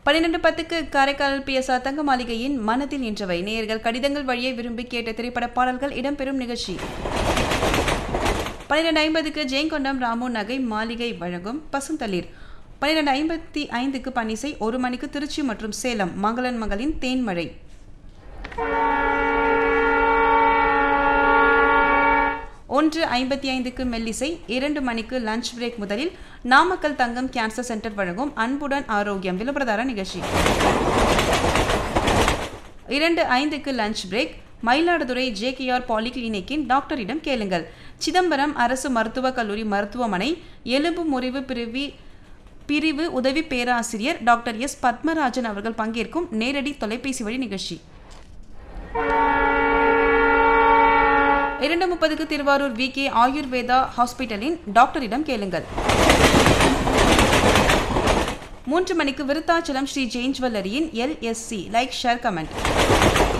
பன்னிரெண்டு பத்துக்கு காரைக்கால் பிஎஸ்ஆர் தங்க மாளிகையின் மனதில் நின்றவை நேயர்கள் கடிதங்கள் வழியே விரும்பி கேட்ட திரைப்பட பாடல்கள் இடம்பெறும் நிகழ்ச்சி பன்னிரெண்டு ஐம்பதுக்கு ஜெயங்கொண்டம் ராமு நகை மாளிகை வழங்கும் பசுந்தளிர் பன்னிரெண்டு ஐம்பத்தி ஐந்துக்கு பனிசை ஒரு மணிக்கு திருச்சி மற்றும் சேலம் மங்களன் மகளின் தேன்மழை ஒன்று ஐம்பத்தி ஐந்துக்கு மெல்லிசை இரண்டு மணிக்கு லஞ்ச் பிரேக் முதலில் நாமக்கல் தங்கம் கேன்சர் சென்டர் வழங்கும் அன்புடன் ஆரோக்கியம் விளம்பரதார நிகழ்ச்சி இரண்டு ஐந்துக்கு லஞ்ச் பிரேக் மயிலாடுதுறை ஜேகேஆர் பாலிகிளினிக்கின் டாக்டரிடம் கேளுங்கள் சிதம்பரம் அரசு மருத்துவக் கல்லூரி மருத்துவமனை எலும்பு முறிவு பிரிவி பிரிவு உதவி பேராசிரியர் டாக்டர் எஸ் பத்மராஜன் அவர்கள் பங்கேற்கும் நேரடி தொலைபேசி வழி நிகழ்ச்சி இரண்டு முப்பதுக்கு திருவாரூர் வி கே ஆயுர்வேதா ஹாஸ்பிட்டலின் டாக்டரிடம் கேளுங்கள் மூன்று மணிக்கு விருத்தாச்சலம் ஸ்ரீ ஜெயின் ஜுவல்லரியின் எல்எஸ்சி லைக் ஷேர் கமெண்ட்